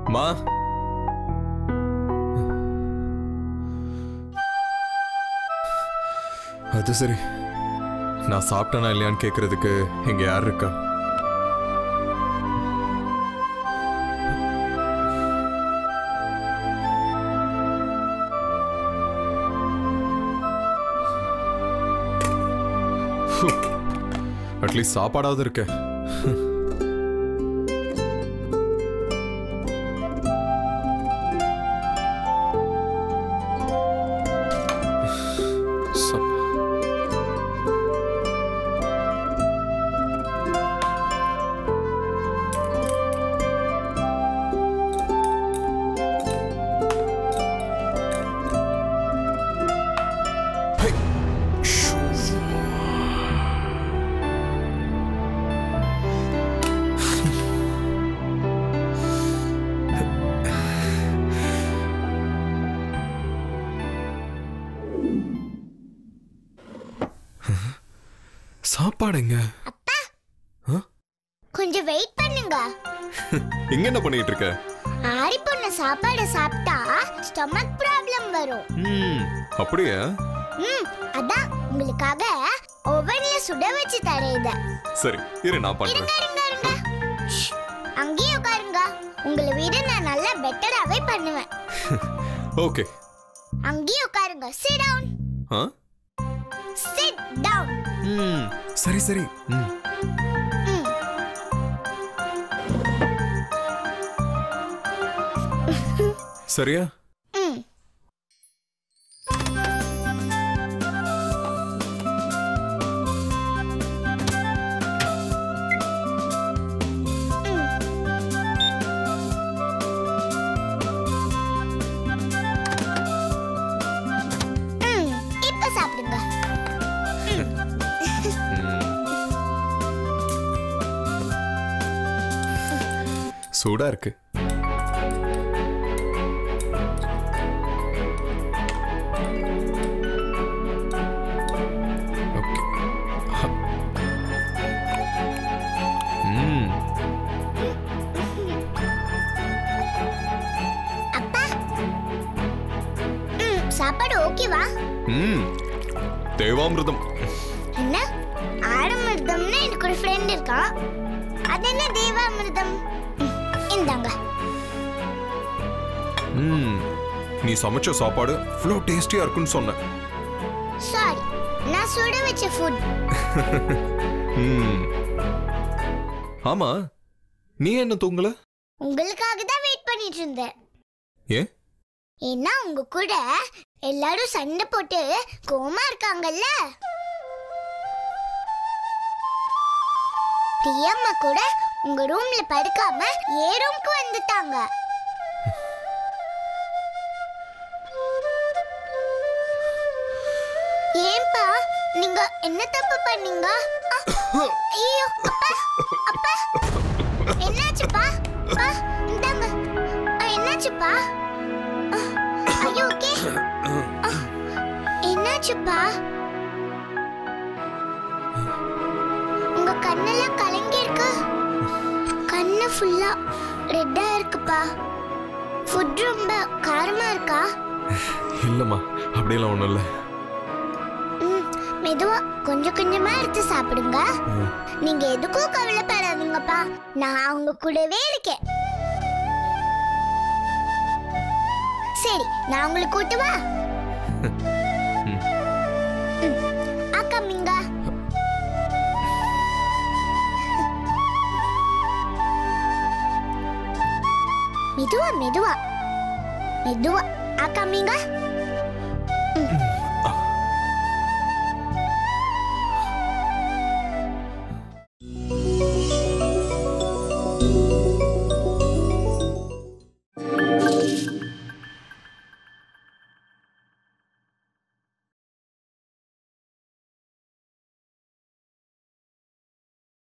மா அது சரி நான் சாப்பிட்டேனா இல்லையான்னு கேட்கறதுக்கு இங்க யார் இருக்கா அட்லீஸ்ட் சாப்பாடாவது இருக்க சப்பா Hey. Shoo. சாப்பாடுங்க கொஞ்சம் வெயிட் பண்ணுங்க இங்க என்ன பண்ணிட்டு இருக்க ஆறி போன சாப்பாடை சாப்பிட்டா ஸ்டொமக் ப்ராப்ளம் வரும் ம் அப்படியா ம் அதான் உங்களுக்காக ஓவன்ல சுட வச்சு தரேன் இத சரி இரு நான் பண்றேன் இருங்க இருங்க இருங்க ஷ், அங்கேயே உட்காருங்க உங்களை விட நான் நல்லா பெட்டராவே பண்ணுவேன் ஓகே அங்கேயே உட்காருங்க சிட் டவுன் ஆ சிட் டவுன் ம் சரி சரி ம் ம் சரியா ம் ம் இப்ப சாப்பிடுங்க ம். சூடா இருக்கு ஓகே ஹ. ம் அப்பா ம் சாப்பாடு ஓகேவா ம் தேவாமிர்தம் என்ன ஆடமிருதம்னு எனக்கு ஒரு ஃப்ரெண்ட் இருக்கான் அது என்ன தேவாமிர்தம் ம், இந்தாங்க ம் நீ சமைச்ச சாப்பாடு இவ்வளோ டேஸ்டியா இருக்குன்னு சொன்ன சாரி நான் சுட வச்ச ஃபுட் ம் ஆமா நீ என்ன தூங்கல உங்களுக்காக தான் வெயிட் பண்ணிட்டு இருந்தேன் ஏன் ஏன்னா உங்க கூட எல்லாரும் சண்டை போட்டு கோமா இருக்காங்கல்ல பிரியம்மா கூட உங்க ரூம்ல படுக்காம ஏ ரூம்க்கு வந்துட்டாங்க ஏன்பா நீங்க என்ன தப்பு பண்ணீங்க அ, ஐயோ அப்பா அப்பா என்னாச்சுப்பா பா இந்தாங்க அ, என்னாச்சுப்பா ஐயோ ஓகே என்னாச்சுப்பா உங்க கண்ணெல்லாம் கலங்கி இருக்கு கண்ணு ஃபுல்லா ரெட்டா இருக்குப்பா ஃபுட் ரொம்ப காரமா இருக்கா இல்லம்மா அப்படியெல்லாம் ஒன்றும் இல்லை ம், மெதுவா கொஞ்சம் கொஞ்சமா எடுத்து சாப்பிடுங்க நீங்க எதுக்கும் கவலைப்படாதீங்கப்பா நான் உங்க கூடவே இருக்கேன் சரி நான் உங்களுக்கு கூட்டுவா ம். அக்கம்மிங்க மெதுவா மெதுவா மெதுவா அக்கம்மிங்க